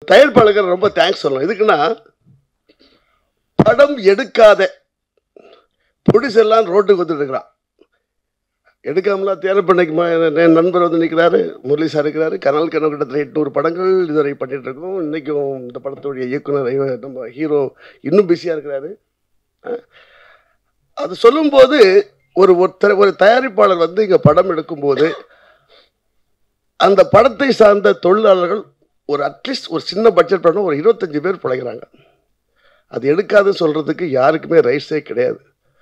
தயாரிப்பாளருக்கு ரொம்ப தேங்க்ஸ் சொல்லணும் எதுக்குன்னா படம் எடுக்காத ப்ரொடியூசர் எல்லாம் ரோட்டுக்கு வந்துட்டு இருக்கிறான் எடுக்காமலாம் தேர்வு பண்ணிக்குமா என் நண்பர் வந்து நிற்கிறாரு முரளி சார் இருக்கிறாரு கனல் கனவு கிட்டத்தட்ட எட்நூறு படங்கள் இதுவரை பண்ணிட்டு இருக்கோம் இன்றைக்கும் இந்த படத்துடைய இயக்குனர் இவ- நம்ம ஹீரோ இன்னும் பிஸியாக இருக்கிறாரு அஹ், அது சொல்லும்போது ஒரு ஒருத்தர் ஒரு தயாரிப்பாளர் வந்து இங்கே படம் எடுக்கும்போது அந்த படத்தை சார்ந்த தொழிலாளர்கள் ஒரு அட்லீஸ்ட் ஒரு சின்ன பட்ஜெட் படம் ஒரு இருபத்தஞ்சு பேர் பிழைக்கிறாங்க அது எடுக்காதுன்னு சொல்கிறதுக்கு யாருக்குமே ரைட்ஸே கிடையாது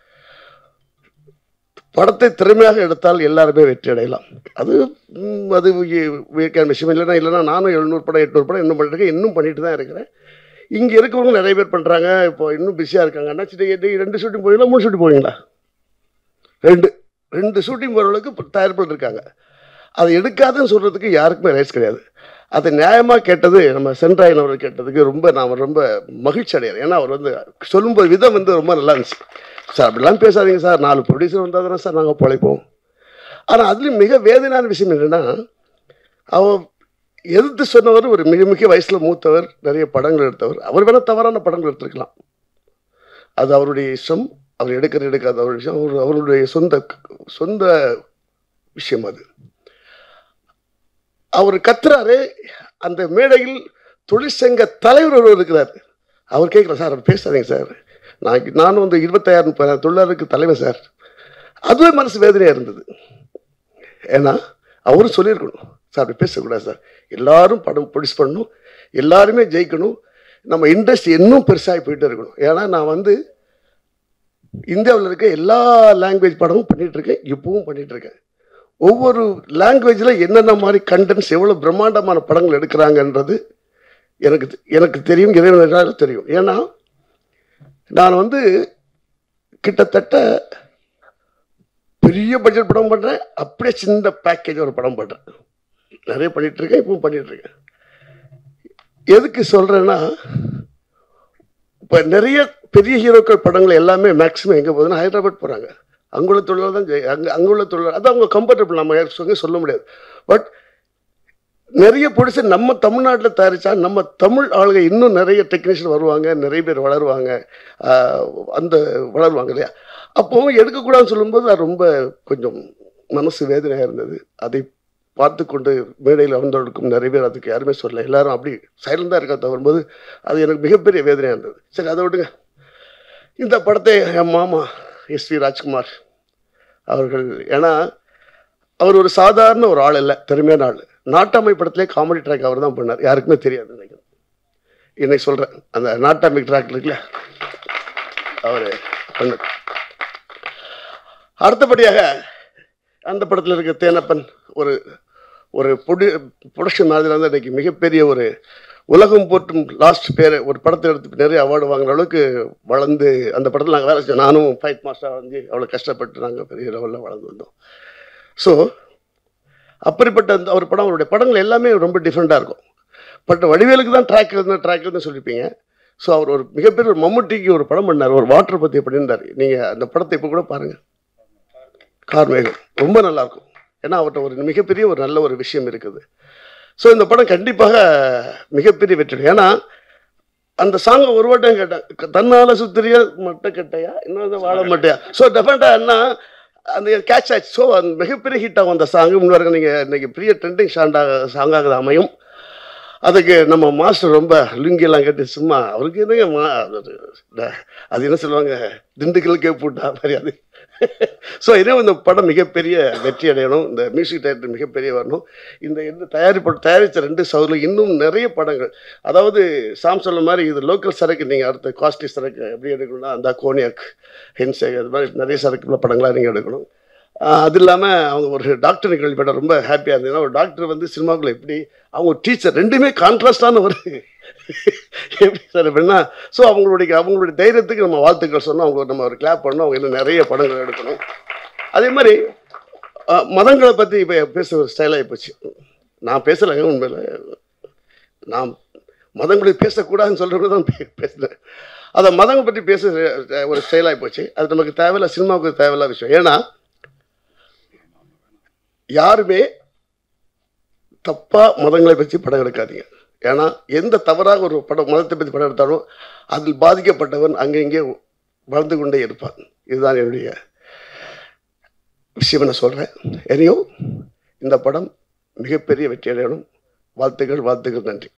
படத்தை திறமையாக எடுத்தால் எல்லாருமே வெற்றி அடையலாம் அது ம், அது வியக்கான விஷயம் இல்லைன்னா இல்லைன்னா நானும் எழுநூறு படம் எட்நூறு படம் இன்னும் பண்ணிட்டு இன்னும் பண்ணிட்டு தான் இருக்கிறேன் இங்கே இருக்கவங்க நிறைய பேர் பண்ணுறாங்க இப்போ இன்னும் பிஸியாக இருக்காங்க அண்ணாச்சி டேய், ரெண்டு ஷூட்டிங் போவீங்களா மூணு ஷூட்டிங் போவீங்களா ரெண்டு ரெண்டு ஷூட்டிங் போகிறவங்களுக்கு இப்போ தயாரிப்பில் இருக்காங்க அதை எடுக்காதுன்னு சொல்கிறதுக்கு யாருக்குமே ரைட்ஸ் கிடையாது அதை நியாயமாக கேட்டது நம்ம சென்ட்ராயன் அவர் கேட்டதுக்கு ரொம்ப நான் ரொம்ப மகிழ்ச்சி அடைகிறேன் ஏன்னா அவர் வந்து சொல்லும்போது விதம் வந்து ரொம்ப நல்லா இருந்துச்சு சார் அப்படிலாம் பேசாதீங்க சார் நாலு ப்ரொடியூசர் வந்தால் தானே சார் நாங்கள் பிழைப்போம் ஆனால் அதுலேயும் மிக வேதனையான விஷயம் என்னென்னா அவர் எதிர்த்து சொன்னவர் ஒரு மிக மிக வயசில் மூத்தவர் நிறைய படங்கள் எடுத்தவர் அவர் வேணால் தவறான படங்கள் எடுத்திருக்கலாம் அது அவருடைய இஷ்டம் அவர் எடுக்கிற எடுக்காத அவர் விஷயம் அவர் அவருடைய சொந்த சொந்த விஷயம் அது அவர் கத்துறாரு அந்த மேடையில் தொழிற்சங்க தலைவர் ஒருவர் இருக்கிறார் அவர் கேட்குறார் சார் அவர் பேசாதீங்க சார் நான் நானும் வந்து இருபத்தாயிரம் முப்பதாயிரம் தொழிலாளருக்கு தலைவர் சார் அதுவே மனசு வேதனையாக இருந்தது ஏன்னா அவரும் சொல்லியிருக்கணும் சார் அப்படி பேசக்கூடாது சார் எல்லாரும் படம் ப்ரொடியூஸ் பண்ணணும் எல்லாருமே ஜெயிக்கணும் நம்ம இண்டஸ்ட்ரி இன்னும் பெருசாகி போயிட்டே இருக்கணும் ஏன்னா நான் வந்து இந்தியாவில் இருக்க எல்லா லாங்குவேஜ் படமும் பண்ணிட்டு இருக்கேன் இப்பவும் பண்ணிட்டு இருக்கேன் ஒவ்வொரு லாங்குவேஜில் என்னென்ன மாதிரி கண்டென்ட்ஸ் எவ்வளோ பிரம்மாண்டமான படங்கள் எடுக்கிறாங்கன்றது எனக்கு தெ- எனக்கு தெரியும் இறைவனுக்காக தெரியும் ஏன்னா நான் வந்து கிட்டத்தட்ட பெரிய பட்ஜெட் படம் பண்ணுறேன் அப்படியே சின்ன பேக்கேஜ் ஒரு படம் பண்ணுறேன் நிறைய பண்ணிட்டு இருக்கேன் இப்பவும் பண்ணிட்டு இருக்கேன் எதுக்கு சொல்கிறேன்னா இப்போ நிறைய பெரிய ஹீரோக்கள் படங்கள் எல்லாமே மேக்ஸிமம் எங்கே போகுதுன்னா ஹைதராபாத் போகிறாங்க அங்குள்ள தொழிலாளர் தான் ஜெய் அங்கே அங்குள்ள தொழிலாளர் அது அவங்க கம்ஃபர்டபுள் நம்ம சொல்ல சொல்ல முடியாது பட் நிறைய ப்ரொடியூசர் நம்ம தமிழ்நாட்டில் தயாரித்தா நம்ம தமிழ் ஆளுங்க இன்னும் நிறைய டெக்னீஷியன் வருவாங்க நிறைய பேர் வளருவாங்க ஆஹ் அந்த வளருவாங்க இல்லையா அப்போ எடுக்கக்கூடாதுன்னு சொல்லும்போது அது ரொம்ப கொஞ்சம் மனசு வேதனையாக இருந்தது அதை பார்த்து கொண்டு மேடையில் அமர்ந்தவர்களுக்கும் நிறைய பேர் அதுக்கு யாருமே சொல்லல எல்லாரும் அப்படி சைலண்டாக இருக்க தவறும்போது அது எனக்கு மிகப்பெரிய வேதனையாக இருந்தது சரி அதை விடுங்க இந்த படத்தை என் மாமா எஸ் வி ராஜ்குமார் அவர்கள் ஏன்னா அவர் ஒரு சாதாரண ஒரு ஆள் இல்லை திறமையான ஆள் நாட்டாமை படத்திலே காமெடி ட்ராக் அவர் தான் பண்ணார் யாருக்குமே தெரியாது நினைக்கிறேன் இன்னைக்கு சொல்கிறேன் அந்த நாட்டாமை ட்ராக் இருக்குல்ல அவர் பண்ணார் அடுத்தபடியாக அந்த படத்தில் இருக்க தேனப்பன் ஒரு ஒரு ப்ரொடியூ ப்ரொடக்ஷன் மாதிரி வந்து இன்னைக்கு மிகப்பெரிய ஒரு உலகம் போற்றும் லாஸ்ட் பேர் ஒரு படத்தை எடுத்து நிறைய அவார்டு வாங்குற அளவுக்கு வளர்ந்து அந்த படத்தில் நாங்கள் வேலை செஞ்சோம் நானும் ஃபைட் மாஸ்டராக வந்து அவ்வளோ கஷ்டப்பட்டு நாங்கள் பெரிய லெவலில் வளர்ந்து வந்தோம் ஸோ அப்படிப்பட்ட அந்த ஒரு படம் அவருடைய படங்கள் எல்லாமே ரொம்ப டிஃப்ரெண்ட்டாக இருக்கும் பட் வடிவேலுக்கு தான் ட்ராக் இருந்தால் ட்ராக் இருந்தால் சொல்லியிருப்பீங்க ஸோ அவர் ஒரு மிகப்பெரிய ஒரு மம்முட்டிக்கு ஒரு படம் பண்ணார் ஒரு வாட்டர் பற்றி பண்ணியிருந்தார் நீங்கள் அந்த படத்தை இப்போ கூட பாருங்கள் கார்மேகம் ரொம்ப நல்லா இருக்கும் ஏன்னா அவர்கிட்ட ஒரு மிகப்பெரிய ஒரு நல்ல ஒரு விஷயம் இருக்குது ஸோ இந்த படம் கண்டிப்பாக மிகப்பெரிய வெற்றி ஏன்னா அந்த சாங்கை ஒரு வட்டம் கேட்டேன் தன்னால சுத்திரியா மட்டை கட்டையா இன்னொரு வாழ மட்டையா ஸோ டெஃபினட்டாக என்ன அந்த கேட்ச் ஆச்சு ஸோ அந்த மிகப்பெரிய ஹிட் ஆகும் அந்த சாங்கு முன்னாடி நீங்கள் இன்னைக்கு பெரிய ட்ரெண்டிங் சாண்டாக சாங்காக அமையும் அதுக்கு நம்ம மாஸ்டர் ரொம்ப லுங்கியெல்லாம் கட்டி சும்மா அவருக்கு என்னங்க மா அது அது என்ன சொல்லுவாங்க திண்டுக்கலுக்கே போட்டா மாதிரி அது ஸோ இதே இந்த படம் மிகப்பெரிய வெற்றி அடையணும் இந்த மியூசிக் டைரக்டர் மிகப்பெரிய வரணும் இந்த இந்த தயாரிப்பு தயாரித்த ரெண்டு சவுரில் இன்னும் நிறைய படங்கள் அதாவது சாம் சொன்ன மாதிரி இது லோக்கல் சரக்கு நீங்கள் அடுத்த காஸ்ட்லி சரக்கு எப்படி எடுக்கணும்னா அந்த கோனியாக் ஹென்சேக் அது மாதிரி நிறைய சரக்குள்ள படங்களாக நீங்கள் எடுக்கணும் ஆஹ் அது இல்லாமல் அவங்க ஒரு டாக்டர் கேள்விப்பட்ட ரொம்ப ஹாப்பியாக இருந்தது ஏன்னா ஒரு டாக்டர் வந்து சினிமாக்குள்ள எப்படி அவங்க டீச்சர் ரெண்டுமே கான்ட்ராஸ்டான ஒரு எப்படி சார் எப்படின்னா ஸோ அவங்களுடைய அவங்களுடைய தைரியத்துக்கு நம்ம வாழ்த்துக்கள் சொன்னோம் அவங்க நம்ம ஒரு கிளாப் பண்ணோம் அவங்க இன்னும் நிறைய படங்கள் எடுக்கணும் அதே மாதிரி ஆஹ் மதங்களை பற்றி இப்போ பேச ஒரு ஸ்டைலாகி போச்சு நான் பேசலைங்க உண்மையில் நான் மதங்களை பேசக்கூடாதுன்னு சொல்கிறது தான் பே- பேசுனேன் அதை மதங்களை பற்றி பேச ஒரு ஸ்டைலாகி போச்சு அது நமக்கு தேவையில்ல சினிமாவுக்கு தேவையில்ல விஷயம் ஏன்னா யாருமே தப்பாக மதங்களை பற்றி படம் எடுக்காதீங்க ஏன்னா எந்த தவறாக ஒரு படம் மதத்தை பற்றி படம் எடுத்தாலும் அதில் பாதிக்கப்பட்டவன் அங்கங்கே வளர்ந்து கொண்டே இருப்பான் இதுதான் என்னுடைய விஷயம் நான் சொல்கிறேன் எனியோ இந்த படம் மிகப்பெரிய வெற்றி அடையணும் வாழ்த்துக்கள் வாழ்த்துக்கள் நன்றி